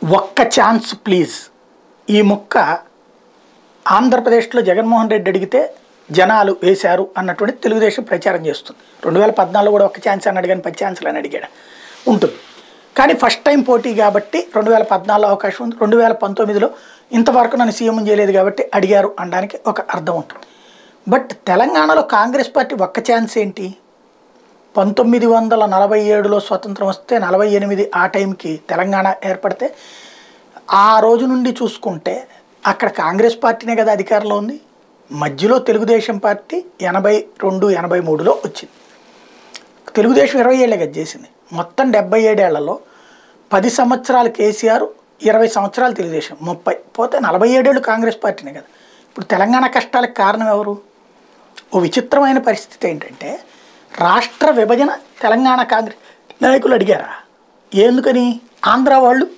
ఒక్క chance please ఈ ముక్క ఆంధ్రప్రదేశ్లో జగన్మోహన్ రెడ్డి అడిగితే జనాలు వేశారు అన్నటువంటి తెలుగుదేశం ప్రచారం చేస్తుంది రెండు వేల పద్నాలుగులో కూడా ఒక ఛాన్స్ అన్నాడు కానీ పది ఛాన్సులు అని అడిగాడు ఉంటుంది కానీ ఫస్ట్ టైం పోటీ కాబట్టి రెండు వేల పద్నాలుగులో అవకాశం ఉంది రెండు వేల పంతొమ్మిదిలో ఇంతవరకు నన్ను సీఎం చేయలేదు కాబట్టి అడిగారు అనడానికి ఒక అర్థం ఉంటుంది బట్ తెలంగాణలో కాంగ్రెస్ పార్టీ ఒక్క ఛాన్స్ ఏంటి పంతొమ్మిది వందల నలభై ఏడులో స్వతంత్రం వస్తే నలభై ఎనిమిది ఆ టైంకి తెలంగాణ ఏర్పడితే ఆ రోజు నుండి చూసుకుంటే అక్కడ కాంగ్రెస్ పార్టీనే కదా అధికారంలో ఉంది మధ్యలో తెలుగుదేశం పార్టీ ఎనభై రెండు ఎనభై మూడులో వచ్చింది తెలుగుదేశం ఇరవై ఏళ్ళే కదా చేసింది మొత్తం డెబ్బై ఏడేళ్లలో పది సంవత్సరాలు కేసీఆర్ ఇరవై సంవత్సరాలు తెలుగుదేశం ముప్పై పోతే నలభై ఏడేళ్ళు కాంగ్రెస్ పార్టీనే కదా ఇప్పుడు తెలంగాణ కష్టాలకు కారణం ఎవరు ఓ విచిత్రమైన పరిస్థితి ఏంటంటే రాష్ట్ర విభజన తెలంగాణ కాంగ్రెస్ నాయకులు అడిగారా ఎందుకని ఆంధ్ర వాళ్ళు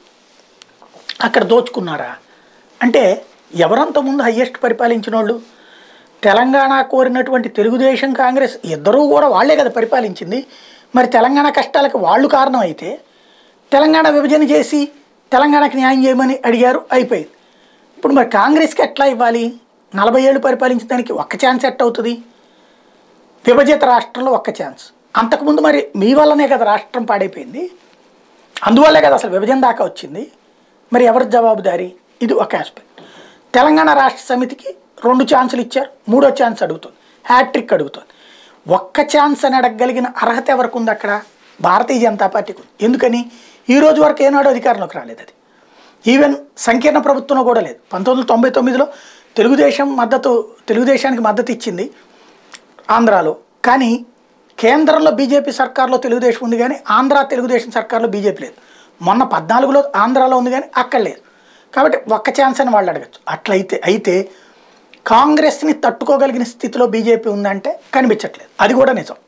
అక్కడ దోచుకున్నారా అంటే ఎవరంత ముందు హయ్యెస్ట్ పరిపాలించిన వాళ్ళు తెలంగాణ కోరినటువంటి తెలుగుదేశం కాంగ్రెస్ ఇద్దరూ కూడా వాళ్ళే కదా పరిపాలించింది మరి తెలంగాణ కష్టాలకు వాళ్ళు కారణం అయితే తెలంగాణ విభజన చేసి తెలంగాణకి న్యాయం చేయమని అడిగారు అయిపోయింది ఇప్పుడు మరి కాంగ్రెస్కి ఎట్లా ఇవ్వాలి నలభై ఏళ్ళు పరిపాలించిన దానికి ఒక్క ఛాన్స్ ఎట్ అవుతుంది విభజిత రాష్ట్రంలో ఒక్క ఛాన్స్ అంతకుముందు మరి మీ వల్లనే కదా రాష్ట్రం పాడైపోయింది అందువల్లే కదా అసలు విభజన దాకా వచ్చింది మరి ఎవరి జవాబుదారీ ఇది ఒక ఆస్పెక్ట్ తెలంగాణ రాష్ట్ర సమితికి రెండు ఛాన్సులు ఇచ్చారు మూడో ఛాన్స్ అడుగుతుంది హ్యాట్రిక్ అడుగుతుంది ఒక్క ఛాన్స్ అని అడగగలిగిన అర్హత ఎవరికి ఉంది అక్కడ భారతీయ జనతా పార్టీకి ఉంది ఎందుకని ఈ రోజు వరకు ఏనాడు అధికారంలోకి రాలేదు అది ఈవెన్ సంకీర్ణ ప్రభుత్వంలో కూడా లేదు పంతొమ్మిది వందల తొంభై తొమ్మిదిలో తెలుగుదేశం మద్దతు తెలుగుదేశానికి మద్దతు ఇచ్చింది ఆంధ్రాలో కానీ కేంద్రంలో బీజేపీ సర్కార్లో తెలుగుదేశం ఉంది కానీ ఆంధ్ర తెలుగుదేశం సర్కార్లో బీజేపీ లేదు మొన్న పద్నాలుగులో ఆంధ్రాలో ఉంది కానీ అక్కడ లేదు కాబట్టి ఒక్క ఛాన్స్ అని వాళ్ళు అడగచ్చు అట్లయితే అయితే కాంగ్రెస్ని తట్టుకోగలిగిన స్థితిలో బీజేపీ ఉందంటే కనిపించట్లేదు అది కూడా నిజం